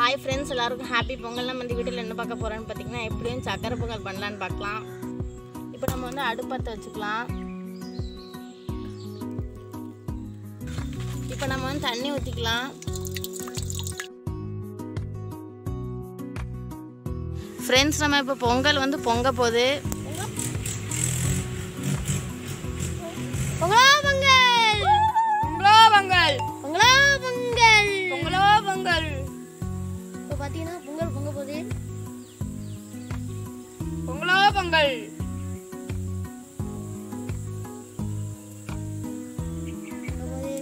hi friends எல்லாருக்கும் happy Pongal நம்ம இந்த வீட்டில் என்ன பார்க்க போகிறோன்னு பார்த்தீங்கன்னா எப்படியும் சக்கரை பொங்கல் பண்ணலான்னு பார்க்கலாம் இப்போ நம்ம வந்து அடுப்பத்தை வச்சுக்கலாம் இப்போ நம்ம வந்து தண்ணி ஊற்றிக்கலாம் ஃப்ரெண்ட்ஸ் நம்ம இப்போ பொங்கல் வந்து பொங்க போகுது பொங்கலோ பொங்கல் பொங்கலோ பொங்கல் பொங்கலோ பொங்கல் பொங்கலோ பொங்கல் இப்போ பார்த்தீங்கன்னா பொங்கல் பொங்க போகுது பொங்கலோ பொங்கல் பொங்க போகுது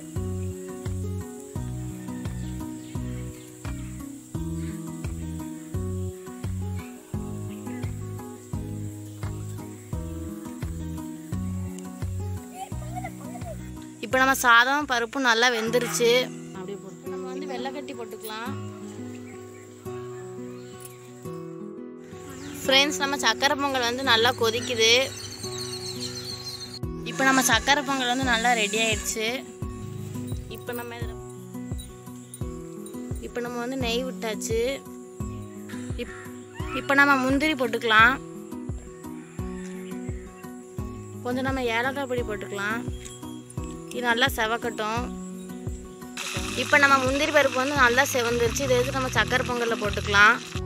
இப்போ நம்ம சாதம் பருப்பு நல்லா வெந்துருச்சு அப்படியே போட்டு நம்ம வந்து வெள்ளை கட்டி போட்டுக்கலாம் ஃப்ரெண்ட்ஸ் நம்ம சக்கரை பொங்கல் வந்து நல்லா கொதிக்குது இப்போ நம்ம சக்கரை பொங்கல் வந்து நல்லா ரெடி ஆயிடுச்சு இப்போ நம்ம இதில் இப்போ நம்ம வந்து நெய் விட்டாச்சு இப் இப்போ நம்ம முந்திரி போட்டுக்கலாம் கொஞ்சம் நம்ம ஏலக்காய் பொடி போட்டுக்கலாம் இது நல்லா செவக்கட்டும் இப்போ நம்ம முந்திரி பருப்பு வந்து நல்லா செவந்துருச்சு இதை எடுத்து நம்ம சக்கரை பொங்கலில் போட்டுக்கலாம்